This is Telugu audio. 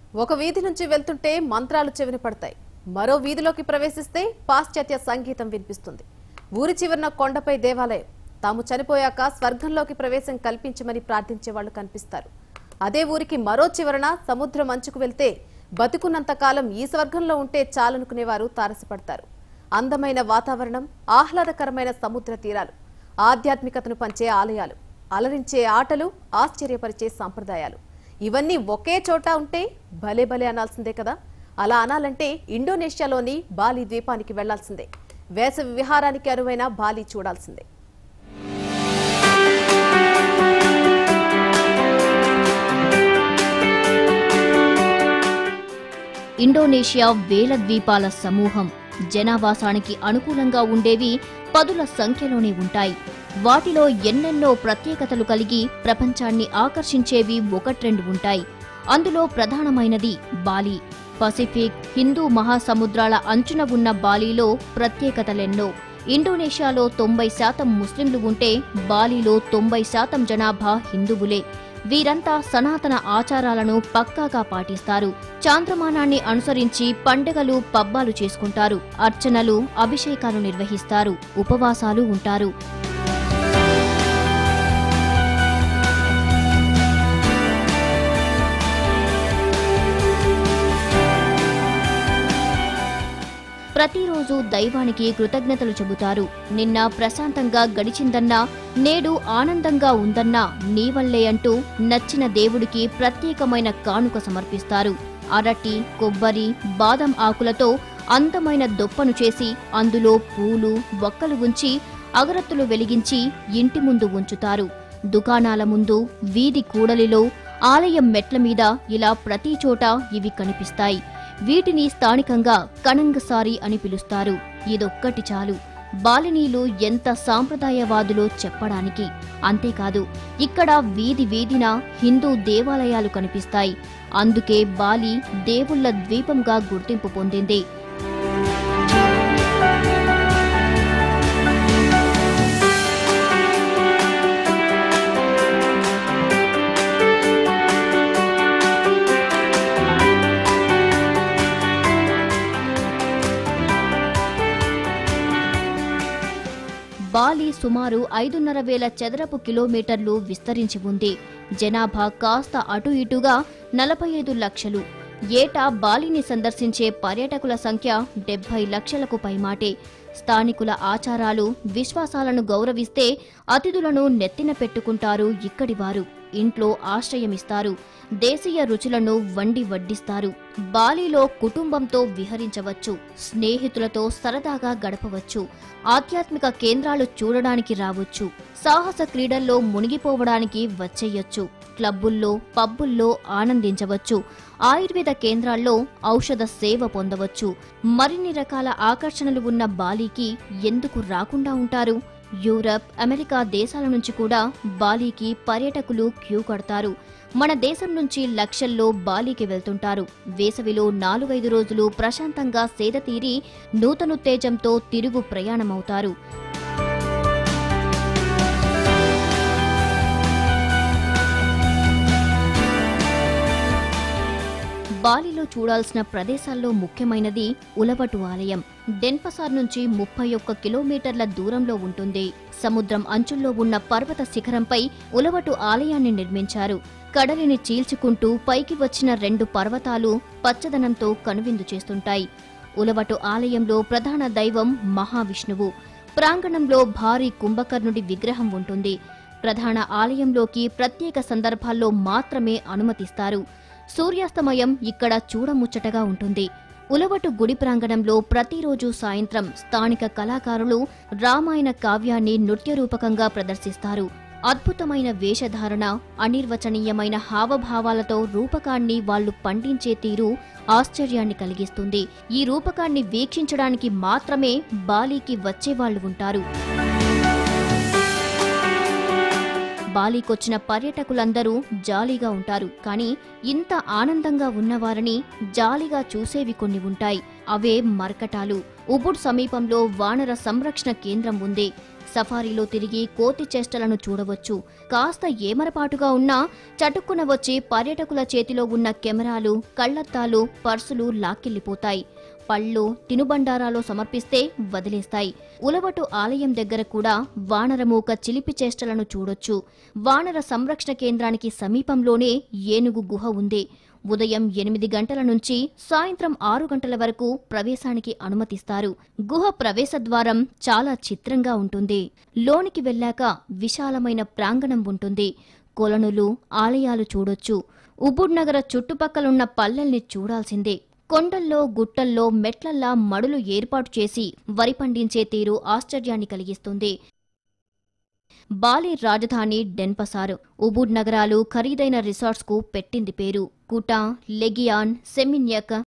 ఒక వీధి నుంచి వెళ్తుంటే మంత్రాలు చెవిన పడతాయి మరో వీధిలోకి ప్రవేశిస్తే పాశ్చాత్య సంగీతం వినిపిస్తుంది ఊరి చివరన కొండపై దేవాలయం తాము చనిపోయాక స్వర్గంలోకి ప్రవేశం కల్పించమని ప్రార్థించే వాళ్ళు కనిపిస్తారు అదే ఊరికి మరో చివరన సముద్రం అంచుకు వెళ్తే బతుకున్నంత కాలం ఈ స్వర్గంలో ఉంటే చాలనుకునేవారు తారసపడతారు అందమైన వాతావరణం ఆహ్లాదకరమైన సముద్ర తీరాలు ఆధ్యాత్మికతను పంచే ఆలయాలు అలరించే ఆటలు ఆశ్చర్యపరిచే సంప్రదాయాలు ఇవన్నీ ఒకే చోట ఉంటే భలే భలే అనాల్సిందే కదా అలా అనాలంటే ఇండోనేషియాలోని బాలి ద్వీపానికి వెళ్లాల్సిందే వేసవి విహారానికి అనువైన బాలి చూడాల్సిందే ఇండోనేషియా వేల ద్వీపాల సమూహం జనావాసానికి అనుకూలంగా ఉండేవి పదుల సంఖ్యలోనే ఉంటాయి వాటిలో ఎన్నెన్నో ప్రత్యేకతలు కలిగి ప్రపంచాన్ని ఆకర్షించేవి ఒకట్రెండు ఉంటాయి అందులో ప్రధానమైనది బాలి పసిఫిక్ హిందూ మహాసముద్రాల అంచున ఉన్న బాలీలో ప్రత్యేకతలెన్నో ఇండోనేషియాలో తొంభై శాతం ముస్లింలు ఉంటే బాలీలో తొంభై శాతం జనాభా హిందువులే వీరంతా సనాతన ఆచారాలను పక్కాగా పాటిస్తారు చాంద్రమానాన్ని అనుసరించి పండుగలు పబ్బాలు చేసుకుంటారు అర్చనలు అభిషేకాలు నిర్వహిస్తారు ఉపవాసాలు ఉంటారు ప్రతిరోజు దైవానికి కృతజ్ఞతలు చెబుతారు నిన్న ప్రశాంతంగా గడిచిందన్నా నేడు ఆనందంగా ఉందన్నా నీ వల్లే అంటూ నచ్చిన దేవుడికి ప్రత్యేకమైన కానుక సమర్పిస్తారు అరటి కొబ్బరి బాదం ఆకులతో అందమైన దొప్పను చేసి అందులో పూలు వక్కలు ఉంచి అగరత్తులు వెలిగించి ఇంటి ముందు ఉంచుతారు దుకాణాల ముందు వీధి కూడలిలో ఆలయం మెట్ల మీద ఇలా ప్రతి చోట ఇవి కనిపిస్తాయి వీటిని స్థానికంగా కణంగసారి అని పిలుస్తారు ఇదొక్కటి చాలు బాలినీలు ఎంత సాంప్రదాయవాదులో చెప్పడానికి అంతేకాదు ఇక్కడ వీధి వీధిన హిందూ దేవాలయాలు కనిపిస్తాయి అందుకే బాలి దేవుళ్ళ ద్వీపంగా గుర్తింపు పొందింది బాలి సుమారు ఐదున్నర వేల చదరపు కిలోమీటర్లు విస్తరించి ఉంది జనాభా కాస్త అటు ఇటుగా నలభై ఐదు లక్షలు ఏటా బాలిని సందర్శించే పర్యాటకుల సంఖ్య డెబ్బై లక్షలకు పైమాటే స్థానికుల ఆచారాలు విశ్వాసాలను గౌరవిస్తే అతిథులను నెత్తిన పెట్టుకుంటారు ఇక్కడివారు ఇంట్లో ఆశ్రయమిస్తారు దేశీయ రుచులను వండి వడ్డిస్తారు బాలీలో కుటుంబంతో విహరించవచ్చు స్నేహితులతో సరదాగా గడపవచ్చు ఆధ్యాత్మిక కేంద్రాలు చూడడానికి రావచ్చు సాహస క్రీడల్లో మునిగిపోవడానికి వచ్చేయొచ్చు క్లబ్బుల్లో పబ్బుల్లో ఆనందించవచ్చు ఆయుర్వేద కేంద్రాల్లో ఔషధ సేవ పొందవచ్చు మరిన్ని రకాల ఆకర్షణలు ఉన్న బాలీకి ఎందుకు రాకుండా ఉంటారు యూరప్ అమెరికా దేశాల నుంచి కూడా బాలీకి పర్యాటకులు క్యూ కడతారు మన దేశం నుంచి లక్షల్లో బాలీకి వెళ్తుంటారు వేసవిలో నాలుగైదు రోజులు ప్రశాంతంగా సేద తీరి నూతనుత్తేజంతో తిరుగు ప్రయాణమవుతారు బాలిలో చూడాల్సిన ప్రదేశాల్లో ముఖ్యమైనది ఉలవటు ఆలయం డెన్పసార్ నుంచి ముప్పై ఒక్క కిలోమీటర్ల దూరంలో ఉంటుంది సముద్రం అంచుల్లో ఉన్న పర్వత శిఖరంపై ఉలవటు ఆలయాన్ని నిర్మించారు కడలిని చీల్చుకుంటూ పైకి వచ్చిన రెండు పర్వతాలు పచ్చదనంతో కనువిందు చేస్తుంటాయి ఉలవటు ఆలయంలో ప్రధాన దైవం మహావిష్ణువు ప్రాంగణంలో భారీ కుంభకర్ణుడి విగ్రహం ఉంటుంది ప్రధాన ఆలయంలోకి ప్రత్యేక సందర్భాల్లో మాత్రమే అనుమతిస్తారు సూర్యాస్తమయం ఇక్కడ చూడముచ్చటగా ఉంటుంది ఉలవటు గుడి ప్రాంగణంలో ప్రతిరోజు సాయంత్రం స్థానిక కళాకారులు రామాయణ కావ్యాన్ని నృత్యరూపకంగా ప్రదర్శిస్తారు అద్భుతమైన వేషధారణ అనిర్వచనీయమైన హావభావాలతో రూపకాన్ని వాళ్ళు పండించే తీరు ఆశ్చర్యాన్ని కలిగిస్తుంది ఈ రూపకాన్ని వీక్షించడానికి మాత్రమే బాలీకి వచ్చేవాళ్లు ఉంటారు బాలీకొచ్చిన పర్యటకులందరూ జాలీగా ఉంటారు కానీ ఇంత ఆనందంగా ఉన్నవారని జాలీగా చూసేవి కొన్ని ఉంటాయి అవే మర్కటాలు ఉబుడ్ సమీపంలో వానర సంరక్షణ కేంద్రం ఉంది సఫారీలో తిరిగి కోతి చేష్టలను చూడవచ్చు కాస్త ఏమరపాటుగా ఉన్నా చటుక్కున వచ్చి పర్యటకుల చేతిలో ఉన్న కెమెరాలు కళ్లద్దాలు పర్సులు లాక్కెళ్లిపోతాయి పళ్ళు తినుబండారాలు సమర్పిస్తే వదిలేస్తాయి ఉలవటు ఆలయం దగ్గర కూడా వానరమూక చిలిపి చేష్టలను చూడొచ్చు వానర సంరక్షణ కేంద్రానికి సమీపంలోనే ఏనుగు గుహ ఉంది ఉదయం ఎనిమిది గంటల నుంచి సాయంత్రం ఆరు గంటల వరకు ప్రవేశానికి అనుమతిస్తారు గుహ ప్రవేశ ద్వారం చాలా చిత్రంగా ఉంటుంది లోనికి వెళ్ళాక విశాలమైన ప్రాంగణం ఉంటుంది కొలనులు ఆలయాలు చూడొచ్చు ఉబుడ్ నగర చుట్టుపక్కలున్న పల్లెల్ని చూడాల్సిందే కొండల్లో గుట్టల్లో మెట్లల్లా మడులు ఏర్పాటు చేసి వరి పండించే తీరు ఆశ్చర్యాన్ని కలిగిస్తుంది బాలి రాజధాని డెన్పసార్ ఉబుడ్ నగరాలు ఖరీదైన రిసార్ట్స్ కు పెట్టింది పేరు కుటా లెగియాన్ సెమిన్యక్